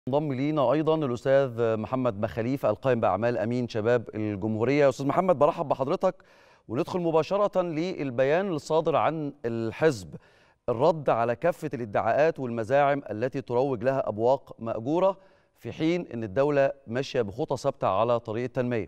انضم لينا ايضا الاستاذ محمد مخاليف القائم باعمال امين شباب الجمهوريه استاذ محمد برحب بحضرتك وندخل مباشره للبيان الصادر عن الحزب الرد على كافه الادعاءات والمزاعم التي تروج لها ابواق ماجوره في حين ان الدوله ماشيه بخطى ثابته على طريق التنميه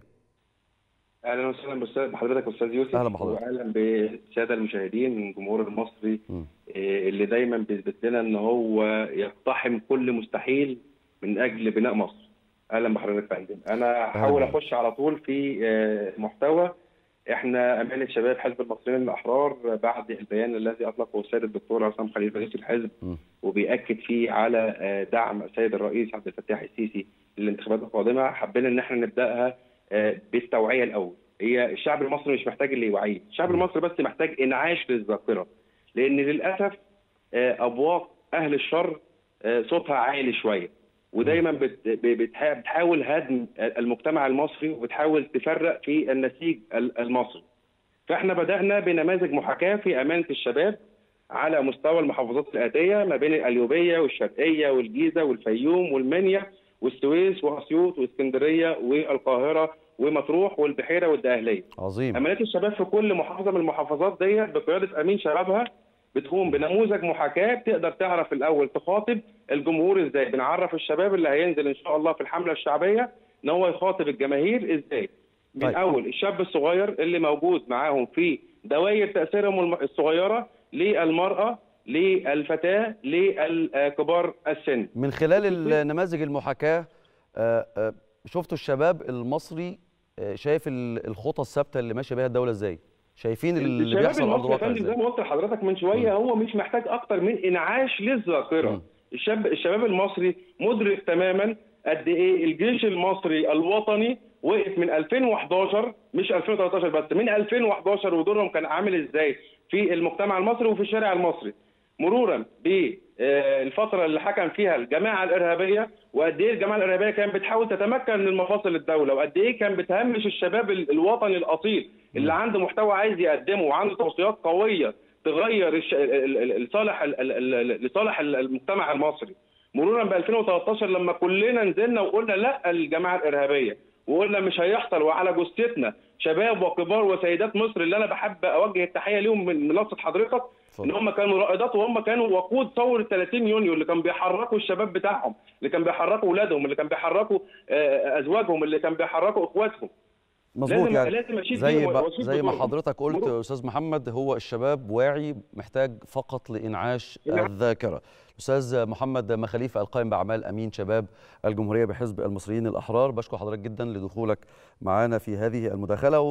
اهلا وسهلا بحضرتك استاذ يوسف أهلا بحضرتك. واهلا بالساده المشاهدين الجمهور المصري م. إيه، اللي دايما بيثبت لنا ان هو يقتحم كل مستحيل من اجل بناء مصر اهلا بحضرتك يا فندم انا هحاول أهلاً. اخش على طول في آه، محتوى احنا امانه شباب حزب المصريين الاحرار بعد البيان الذي اطلقه السيد الدكتور عصام خليل رئيس الحزب م. وبيأكد فيه على آه، دعم السيد الرئيس عبد الفتاح السيسي للانتخابات القادمه حبينا ان احنا نبداها آه، بالتوعيه الاول هي الشعب المصري مش محتاج اللي يوعيه الشعب المصري بس محتاج انعاش للذاكره لان للاسف آه، ابواق اهل الشر آه، صوتها عالي شويه ودايما بت- ب- بتح- بتحاول هدم المجتمع المصري وبتحاول تفرق في النسيج ال- المصري فاحنا بدانا بنماذج محاكاه في امانه الشباب على مستوى المحافظات الاتيه ما بين القليوبيه والشرقيه والجيزه والفيوم والمنيا والسويس واسيوط واسكندريه والقاهره ومطروح والبحيره والدقهليه عظيم امانات الشباب في كل محافظه من المحافظات ديت بقياده امين شبابها بتقوم بنموذج محاكاه تقدر تعرف الاول تخاطب الجمهور ازاي بنعرف الشباب اللي هينزل ان شاء الله في الحمله الشعبيه ان هو يخاطب الجماهير ازاي من طيب. طيب. اول الشاب الصغير اللي موجود معاهم في دوائر تاثيرهم الم- الصغيره للمراه للفتاه لكبار السن من خلال النماذج المحاكاه آه، آه، شفتوا الشباب المصري آه، شايف ال- الخطى الثابته اللي ماشيه بيها الدوله ازاي شايفين اللي الشباب بيحصل على ارض المصري يا الواقع فندم زي ازاي ما قلت لحضرتك من شويه هو مش محتاج اكتر من انعاش مم. للذاكره الشاب الشباب المصري مدرك تماما قد ايه الجيش المصري الوطني وقف من 2011 مش 2013 بس من 2011 ودورهم كان عامل ازاي في المجتمع المصري وفي الشارع المصري مرورا بالفتره اللي حكم فيها الجماعه الارهابيه وقد ايه الجماعه الارهابيه كانت بتحاول تتمكن من مفاصل الدوله وقد ايه كان بتهمش الشباب ال- الوطني الاصيل اللي عنده محتوى عايز يقدمه وعنده توصيات قويه تغير الش... ال- ال- ال- لصالح ال- ال- ال- لصالح ال- المجتمع المصري مرورا ب 2013 لما كلنا نزلنا وقلنا لا الجماعه الارهابيه وقلنا مش هيحصل وعلى جثتنا شباب وكبار وسيدات مصر اللي انا بحب اوجه التحيه ليهم من منصه حضرتك اتفضل. ان هم كانوا رائدات وهم كانوا وقود ثوره 30 يونيو اللي كان بيحركوا الشباب بتاعهم اللي كان بيحركوا اولادهم اللي كان بيحركوا آه، ازواجهم اللي كان بيحركوا اخواتهم مظبوط لازم- يعني لازم أشيد زي فيهم ما وأشيد زي ما بدورهم. حضرتك قلت مرور. يا استاذ محمد هو الشباب واعي محتاج فقط لانعاش نعم. الذاكره استاذ محمد مخاليف القائم باعمال امين شباب الجمهوريه بحزب المصريين الاحرار بشكر حضرتك جدا لدخولك معنا في هذه المداخله